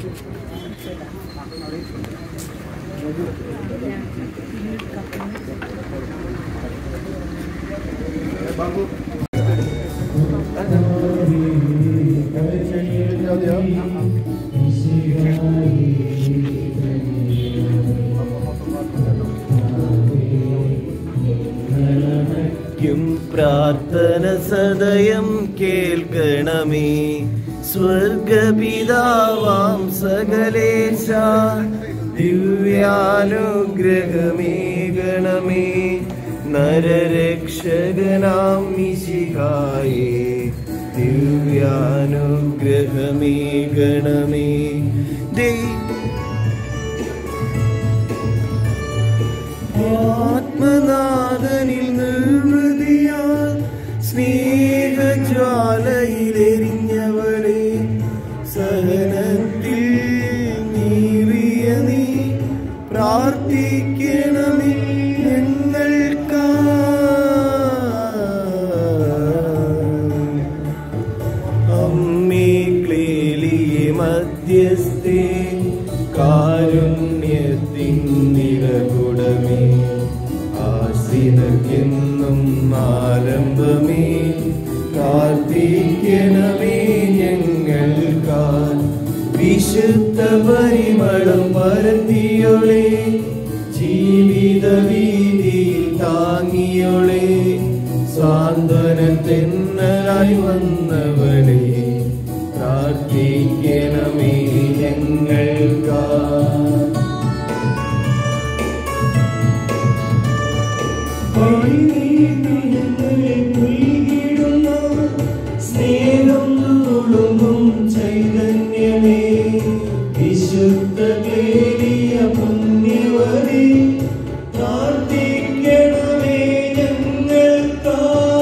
ും പ്രാർത്ഥന സദയം കേൾക്കണമേ സ്വർഗപിതാവാം സകലേശ ദിവ്യാനുഗ്രഹമേ ഗണമേ നരരക്ഷകനാം മിശിഹായേ ദിവ്യാനുഗ്രഹമേ ഗണമേ ദൈവ ആത്മനാഥനിൽ നിർവൃതിയാൽ സ്നേഹജ്വാലയിലെരിഞ്ഞവളെ സഹനത്തിൽ നീറിയ നീ പ്രാർത്ഥിക്കണമേ ഞങ്ങൾക്കാ അമ്മേ ക്ലേലിയെ മധ്യസ്ഥേ കാരുണ്യത്തിൻ നിറകുടമേ ആശ്രിതർക്കെന്നും ആരംഭമേ കാർത്തിക്കണമേ ഞങ്ങൾക്കാൽ വിശുദ്ധ പരിമളം പരത്തിയൊളേ ജീവിത വീതിയിൽ താങ്ങിയൊളേ സാന്ത്വനത്തെന്നലായി വന്നവളെ പ്രാർത്ഥിക്കണമേ ഞങ്ങൾക്കാ സ്നേഹം തുളുമ്പും ചൈതന്യമേ വിശുദ്ധ കേളിയ പുണ്യവരേ പ്രാർത്ഥിക്കണമേ ഞങ്ങൾക്കാ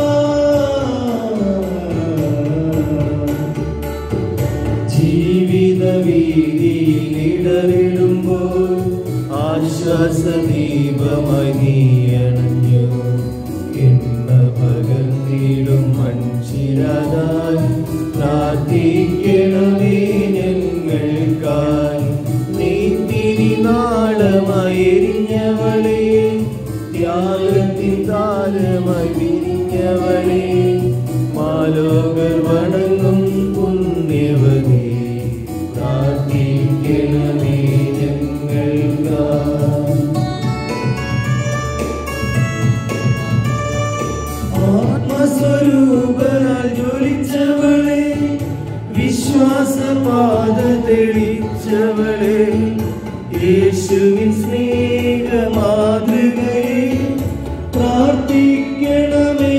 ജീവിത വീതിയിൽ ഇടറിടുമ്പോൾ ആശ്വാസദീപമായി നീ അണഞ്ഞു എണ്ണ പകർന്നിടും മൺചിരതായി പ്രാർത്ഥിക്കണമേ ഞങ്ങൾക്കായി നീ തിരിനാളമായി എരിഞ്ഞവളെ ത്യാഗത്തിൻ താരമായി വിരിഞ്ഞവളെ മാലോകർ വണങ്ങും പുണ്യവതേ പ്രാർത്ഥിക്കണമേ ഞങ്ങൾക്കായി ആത്മസ്വരൂപനാൽ ജ്വലിച്ചവളെ വിശ്വാസപാത തെളിച്ചവളെ യേശുവിൻ സ്നേഹ മാതൃകയെ പ്രാർത്ഥിക്കണമേ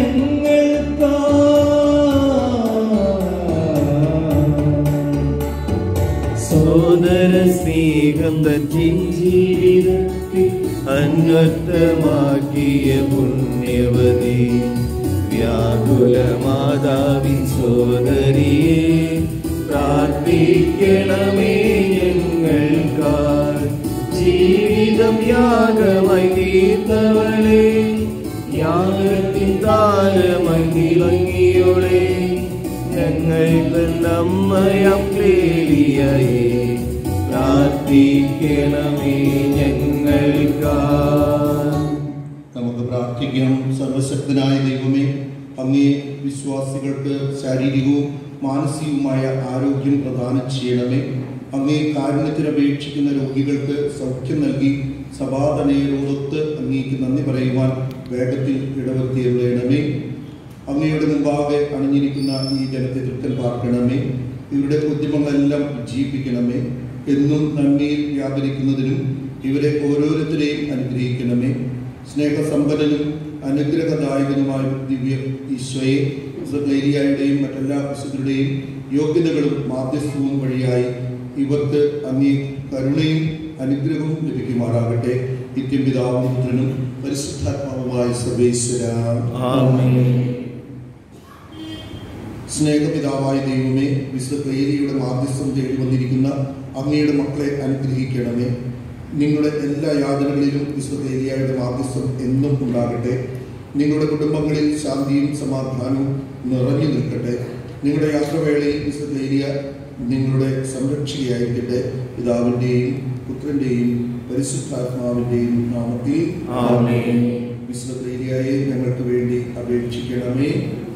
ഞങ്ങൾക്കാ സോദര സ്നേഹം തൻ ജീവിതത്തിൽ അന്വർത്ഥമാക്കിയ പുണ്യവതി വ്യാകുല മാതാവിൻ സോദരിയെ പ്രാർത്ഥിക്കണമേ ഞങ്ങൾക്കാൽ ജീവിതം യാഗമായി തീർത്തവളെ യാഗത്തിൻ താരമായി തിളങ്ങിയോളെ ഞങ്ങൾക്ക് നമ്മയം ക്ലേലിയായി പ്രാർത്ഥിക്കണമേ ഞങ്ങൾക്കാ നമുക്ക് പ്രാർത്ഥിക്കാം സർവശക്തനായ ദൈവമേ അങ്ങേ വിശ്വാസികൾക്ക് ശാരീരികവും മാനസികവുമായ ആരോഗ്യം പ്രദാനം ചെയ്യണമേ അങ്ങേ കാരുണ്യത്തിന് അപേക്ഷിക്കുന്ന രോഗികൾക്ക് സൗഖ്യം നൽകി സഭാതനയരോടൊത്ത് അങ്ങേക്ക് നന്ദി പറയുവാൻ വേഗത്തിൽ ഇടവരുത്തിയണമേ അങ്ങയുടെ മുമ്പാകെ അണിഞ്ഞിരിക്കുന്ന ഈ ജനത്തെ തൃപ്തൻ പാർക്കണമേ ഇവരുടെ ഉദ്യമങ്ങളെല്ലാം ജീവിപ്പിക്കണമേ എന്നും നന്മയിൽ വ്യാപരിക്കുന്നതിനും ഇവരെ ഓരോരുത്തരെയും അനുഗ്രഹിക്കണമേ സ്നേഹസമ്പന്നനും അനുഗ്രഹദായകനുമായ ദിവ്യ ഈശോയെ ഏരിയയുടെയും മറ്റെല്ലാ വിശുദ്ധരുടെയും യോഗ്യതകളും മാധ്യസ്ഥവും വഴിയായി ഇവർക്ക് അങ്ങേ കരുണയും അനുഗ്രഹവും ലഭിക്കുമാറാകട്ടെ നിത്യം പിതാവും പുത്രനും പരിശുദ്ധാത്മാവുമായ സർവേശ്വര ആമേൻ സ്നേഹപിതാവായ ദൈവമേ വിശുദ്ധ ഏരിയയുടെ മാധ്യസ്ഥം തേടി വന്നിരിക്കുന്ന അങ്ങയുടെ മക്കളെ അനുഗ്രഹിക്കണമേ നിങ്ങളുടെ എല്ലാ യാതനകളിലും വിശുദ്ധ ഏരിയയുടെ മാധ്യസ്ഥം എന്നും ഉണ്ടാകട്ടെ നിങ്ങളുടെ കുടുംബങ്ങളിൽ ശാന്തിയും സമാധാനവും നിറഞ്ഞു നിൽക്കട്ടെ നിങ്ങളുടെ യാത്രവേളയിൽ വിശുദ്ധ ഏരിയ നിങ്ങളുടെ സംരക്ഷകയായിരിക്കട്ടെ പിതാവിൻ്റെയും പുത്രൻ്റെയും പരിശുദ്ധാത്മാവിൻ്റെയും നാമത്തിൽ ആമേൻ. വിശുദ്ധ ഏരിയയെ ഞങ്ങൾക്ക് വേണ്ടി അപേക്ഷിക്കണമേ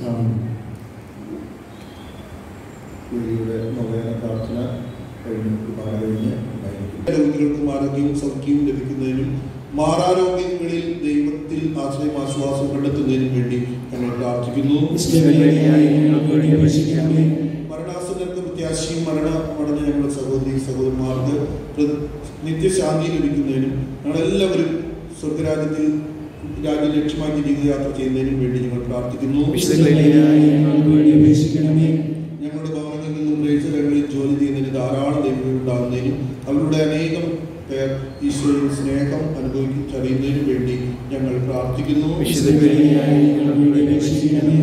ഏരിയയുടെ നവേന പ്രാർത്ഥന കഴിഞ്ഞ് കുർബാന കഴിഞ്ഞ് ഉണ്ടായിരിക്കും. രോഗികൾക്കും ആരോഗ്യവും സൗഖ്യവും ലഭിക്കുന്നതിനും മാറാരോഗ്യങ്ങളിൽ ദൈവത്തിൽ ആശ്രയം ആശ്വാസം കണ്ടെത്തുന്നതിനും വേണ്ടി ഞങ്ങൾ പ്രാർത്ഥിക്കുന്നു വിശുദ്ധകളിയായി ഞങ്ങൾക്ക് വേണ്ടി അപേക്ഷിക്കണമേ. മരണാസന്നർക്ക് പ്രത്യാശയും മരണമടഞ്ഞ ഞങ്ങളുടെ സഹോദരി സഹോദരന്മാർക്ക് പ്ര- നിത്യശാന്തി ലഭിക്കുന്നതിനും ഞങ്ങളെല്ലാവരും സ്വർഗരാജ്യത്തിൽ രാജ്യം ലക്ഷ്യമാക്കി ജീവിതയാത്ര ചെയ്യുന്നതിനും വേണ്ടി ഞങ്ങൾ പ്രാർത്ഥിക്കുന്നു വിശുദ്ധകളിയായി ഞങ്ങൾക്ക് വേണ്ടി അപേക്ഷിക്കണമേ. ഞങ്ങളുടെ ഭവനങ്ങളിൽ നിന്നും പ്രേക്ഷകങ്ങളിൽ ജോലി ചെയ്യുന്നതിന് ധാരാളം ദൈവങ്ങൾ ഉണ്ടാകുന്നതിനും അവരുടെ അനേകം പേർ ഈശോയിൽ സ്നേഹം അനുഭവിച്ചറിയുന്നതിനും വേണ്ടി ഞങ്ങൾ പ്രാർത്ഥിക്കുന്നു വിശുദ്ധകളിയായി ഞങ്ങൾക്ക് വേണ്ടി അപേക്ഷിക്കണമേ.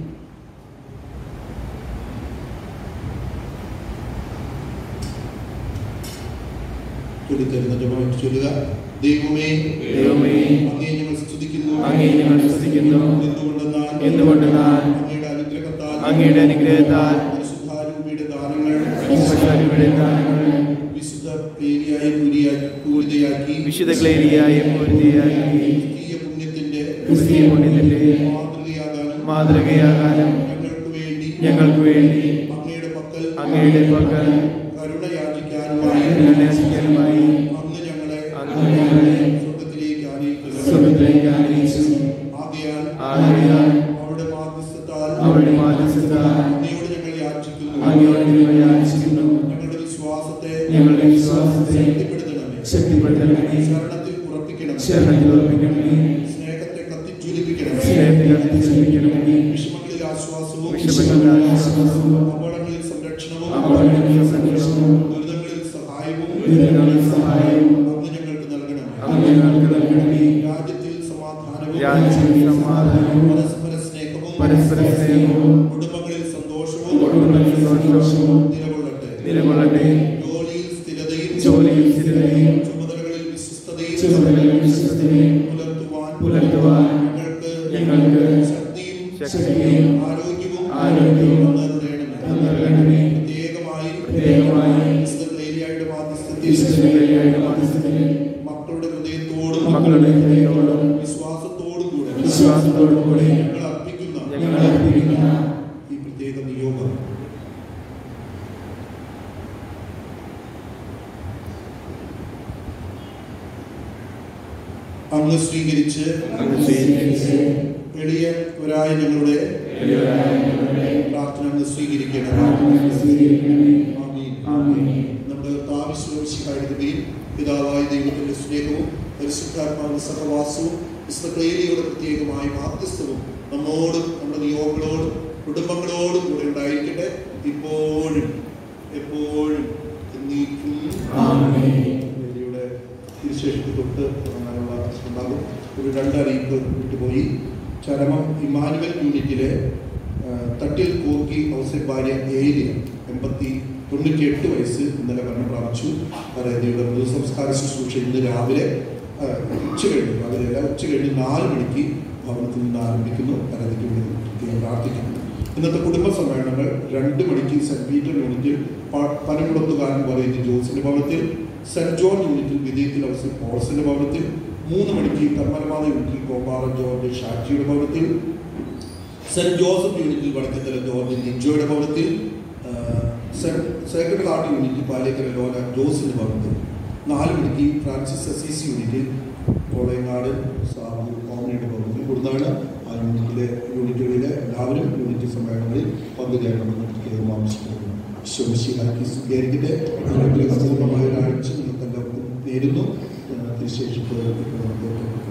ചൊല്ലിത്തരുന്ന ജപമായിട്ട് ചൊല്ലുക ദൈവമേ ദൈവമേ, അങ്ങേ ഞങ്ങൾ സ്തുതിക്കുന്നു അങ്ങയെ ഞങ്ങൾ സ്തുതിക്കുന്നു. എന്തുകൊണ്ടെന്നാൽ എന്തുകൊണ്ടെന്നാൽ അങ്ങയുടെ അനുഗ്രഹത്താൽ അങ്ങയുടെ അനുഗ്രഹത്താൽ പരിശുദ്ധാരൂപിയുടെ ദാനങ്ങൾ പരിശുദ്ധരുടെ ദാനങ്ങൾ വിശുദ്ധ പേരിയായ പൂരിയാക്കി പൂരിതയാക്കി വിശുദ്ധ ക്ലേരിയായ പൂർത്തിയാക്കി ക്രിസ്തീയ പുണ്യത്തിന്റെ ക്രിസ്തീയ പുണ്യത്തിന്റെ മാതൃകയാകാനും മാതൃകയാകാനും ഞങ്ങൾക്ക് വേണ്ടി ഞങ്ങൾക്ക് വേണ്ടി അങ്ങയുടെ പക്കൽ അങ്ങയുടെ പക്കൽ കരുണ യാചിക്കാനുമായി നിർണയിക്കാനുമായി അന്ന് ഞങ്ങളെ അങ്ങ് ഞങ്ങളെ സ്വർഗത്തിലേക്ക് ആനയിക്കുക സ്വർഗ്ഗത്തിലേക്ക് ആനയിച്ചു. ആകയാൽ ആകയാൽ അവരുടെ മാധ്യസ്ഥത്താൽ അവരുടെ മാധ്യസ്ഥത്താൽ അങ്ങയോട് ഞങ്ങൾ യാചിക്കുന്നു അങ്ങയോട് ഞങ്ങൾ യാചിക്കുന്നു. ഞങ്ങളുടെ വിശ്വാസത്തെ ഞങ്ങളുടെ വിശ്വാസത്തെ ശക്തിപ്പെടുത്തണമേ ശക്തിപ്പെടുത്തണമേ ശരണത്തിൽ ഉറപ്പിക്കണമേ ശരണത്തിൽ ഉറപ്പിക്കണമേ സ്നേഹത്തെ കത്തിജ്വലിപ്പിക്കണമേ സ്നേഹത്തെ കത്തിച്ചൊലിക്കണമേ വിഷമങ്ങളിൽ ആശ്വാസവും വിഷമങ്ങളിൽ ആശ്വാസവും അപകടങ്ങളിൽ സംരക്ഷണവും അപകടങ്ങളിൽ സംരക്ഷണവും ദുരിതങ്ങളിൽ സഹായവും ദുരിതങ്ങളിൽ സഹായവും അങ്ങ് ഞങ്ങൾക്ക് നൽകണമേ അങ്ങ് ഞങ്ങൾക്ക് നൽകണമേ രാജ്യത്തിൽ സമാധാനവും രാജ്യത്തിൽ സമാധാനവും പരസ്പര സ്നേഹവും പരസ്പര സ്നേഹവും കുടുംബങ്ങളിൽ സന്തോഷവും കുടുംബത്തിൽ സന്തോഷവും നിലകൊള്ളട്ടെ നിലകൊള്ളട്ടെ ജോലിയിൽ സ്ഥിരതയും ജോലിയിൽ സ്ഥിരതയും ചുമതലകളിൽ വിശ്വസ്തതയും ചുമതലകളിൽ വിശ്വസ്തതയും പുലർത്തുവാൻ പുലർത്തുവാൻ ഞങ്ങൾക്ക് ഞങ്ങൾക്ക് ശക്തിയും ശക്തിയും ആരോഗ്യവും ആരോഗ്യവും നൽകണമേ. നൽകണമേ. പ്രത്യേകമായി പ്രത്യേകമായി വിശുദ്ധ ക്ലേരിയയുടെ മാധ്യസ്ഥത്തിൽ വിശുദ്ധകളിയായ മധ്യസ്ഥത്തിൽ മക്കളുടെ ഹൃദയത്തോടും മക്കളുടെ ഹൃദയത്തോടും വിശ്വാസത്തോടും കൂടെ വിശ്വാസത്തോടും കൂടി ഞങ്ങൾ അർപ്പിക്കുന്ന ഞങ്ങൾ അർപ്പിക്കുന്ന ഈ പ്രത്യേക നിയോഗം അങ്ങ് സ്വീകരിച്ച് അങ്ങ് സ്വീകരിച്ച് എളിയവരായ ഞങ്ങളുടെ എളിയവരായ ഞങ്ങളുടെ പ്രാർത്ഥന അങ്ങ് സ്വീകരിക്കണം പ്രാർത്ഥന സ്വീകരിക്കണമേ. ആമീൻ. ആമേൻ. നമ്മുടെ താവിശ്വസിക്കായിരിക്കുകയും പിതാവായ ദൈവത്തിന്റെ സ്നേഹവും പരിശുദ്ധാത്മാവിന്റെ സഹവാസവും വിശ്വപ്രേരിയുടെ പ്രത്യേകമായ മാധ്യസ്ഥവും നമ്മോടും നമ്മുടെ നിയോഗങ്ങളോടും കുടുംബങ്ങളോടും കൂടെ ഉണ്ടായിരിക്കട്ടെ ഇപ്പോഴും എപ്പോഴും എന്നേക്കും ആമേൻ. പ്രിയയുടെ തിരുശേഷത്തിൽ തൊട്ട് തുടങ്ങാനുള്ള ഉണ്ടാകും ഒരു രണ്ടറിയിപ്പ് വിട്ടുപോയി ചരമം ഇമാനുവൽ യൂണിറ്റിലെ ആ, തട്ടിൽ കോക്കി ഔസഫ് ഭാര്യ ഏരിയ എൺപത്തി തൊണ്ണൂറ്റിയെട്ട് വയസ്സ് ഇന്നലെ മരണം പ്രാപിച്ചു പരേതയുടെ പൊതുസംസ്കാര ശുശ്രൂഷ ഇന്ന് രാവിലെ ആ, ഉച്ച കഴിഞ്ഞ് രാവിലെ ഉച്ച കഴിഞ്ഞ് നാല് മണിക്ക് ഭവനത്തിൽ നിന്ന് ആരംഭിക്കുന്നു പരേതയ്ക്ക് വേണ്ടി പ്രത്യേകം പ്രാർത്ഥിക്കുന്നു ഇന്നത്തെ കുടുംബ സമ്മേളനങ്ങൾ രണ്ട് മണിക്ക് സെന്റ് പീറ്റർ യൂണിറ്റിൽ പ- പനംകുളത്തുകാരൻ പറയുന്ന ജോസിന്റെ ഭവനത്തിൽ സെന്റ് ജോൺ യൂണിറ്റിൽ വിജയത്തിൽ അവസർ പോൾസിന്റെ ഭവനത്തിൽ മൂന്ന് മണിക്ക് കർമ്മലമാത യൂണിറ്റിൽ കോമ്പാറ ജോർജ് ഷാജിയുടെ ഭവനത്തിൽ സെന്റ് ജോസഫ് യൂണിറ്റിൽ വടക്കത്തല ജോർജ് നിജോയുടെ ഭവനത്തിൽ ആ, സെന്റ് സേക്രഡ് ഹാർട്ട് യൂണിറ്റിൽ പാലേക്കര ലോല ജോസിന്റെ ഭവനത്തിൽ നാല് മണിക്ക് ഫ്രാൻസിസ് അസീസ് യൂണിറ്റിൽ കോളയങ്ങാട് സാബു കോമണിയുടെ ഭവനത്തിൽ കൊടുത്താണ് ആ യൂണിറ്റിലെ യൂണിറ്റുകളിലെ എല്ലാവരും യൂണിറ്റ് സമ്മേളനങ്ങളിൽ പങ്കുചേരണമെന്ന് പ്രത്യേകം ആവശ്യപ്പെടുന്നു വിശ്വമിശിഹാക്കി സ്വീകരിക്കട്ടെ നിങ്ങൾക്ക് അപൂർണമായ ഒരാഴ്ച നിങ്ങൾക്ക് എല്ലാവർക്കും നേരുന്നു തിരുശേഷിപ്പ് ഇപ്പോൾ നമുക്ക് കേൾക്കാം.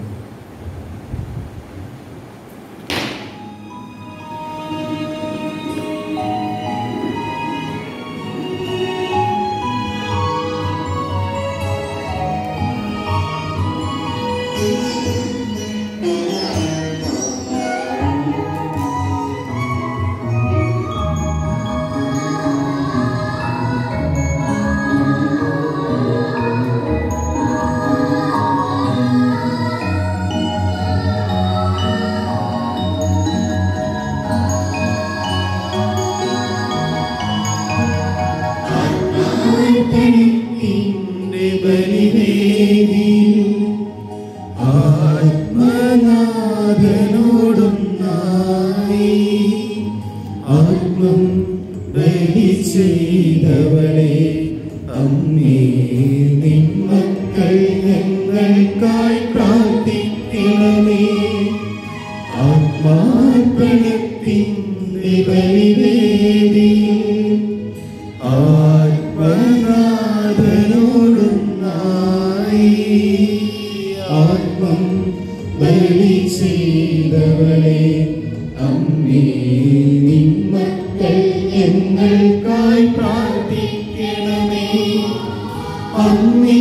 ും ആത്മം ബലി ചെയ്തവളെ അമ്മേ നിൻ മക്കൾ ഞങ്ങൾക്കായി പ്രാർത്ഥിക്കണമേ ആത്മാർപ്പണത്തിൻ ബലിവേദി ആത്മനാഥനോടൊന്നായി ആത്മം ബലി ചെയ്തവളെ അമ്മേ നിൻ മക്കൾ ഞങ്ങൾക്കായി പ്രാർത്ഥിക്കണമേ അമ്മേ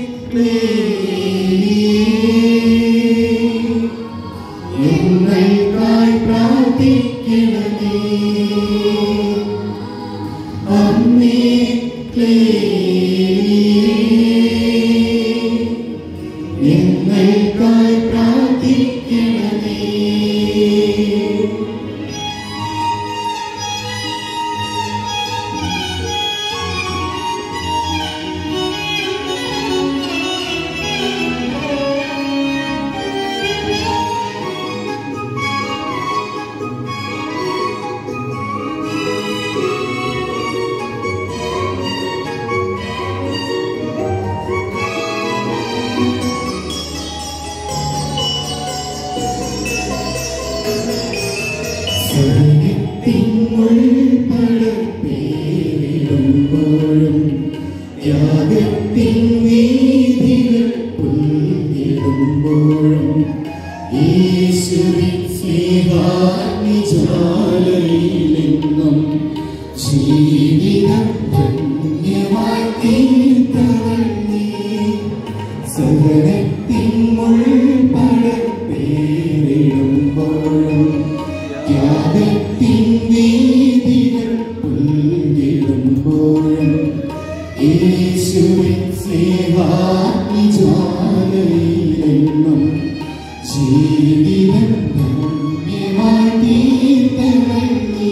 ഞങ്ങൾക്കായി പ്രാർത്ഥിക്കണമേ അമ്മേ ഞങ്ങൾക്കായി പ്രാർത്ഥിക്കണമേ ുമ്പോഴും യാഗത്തിൻ വീതികൾ പുൽകിടുമ്പോഴും യേശുവിൻ സ്നേഹാജ്വാലയിലെന്നും ജീവിതം ധന്യമായി തീർത്തവൾ നീ സഹനത്തിൻ മുൾപടപ്പേറിടുമ്പോഴും ത്യാഗത്തിൻ വേദികൾ പുൽകിടുമ്പോഴും യേശുവിൻ സ്നേഹാജ്വാലയിലെന്നും ജീവിതം ധന്യമായി തീർത്തവൾ നീ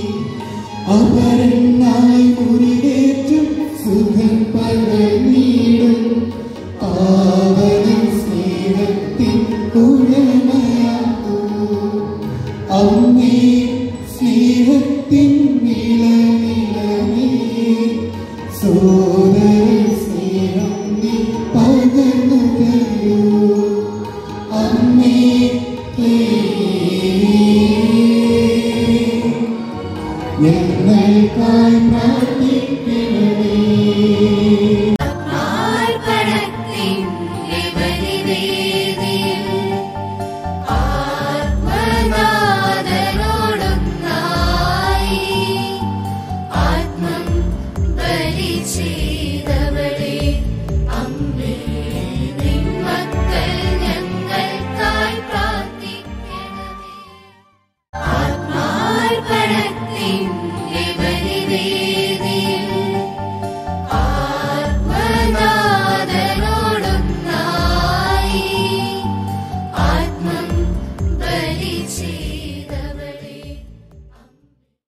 അപരനായി മുറിവേറ്റും സുഖം പകർന്നിടും പാവന സ്നേഹത്തിൻ കുഴമയാക്കൂ അമ്മേ സ്നേഹത്തിൻ വിളനിലമേ സോദര സ്നേഹം നീ പകർന്നു തരൂ അമ്മേ ഞങ്ങൾക്കായി പ്രാർത്ഥിക്കണമേ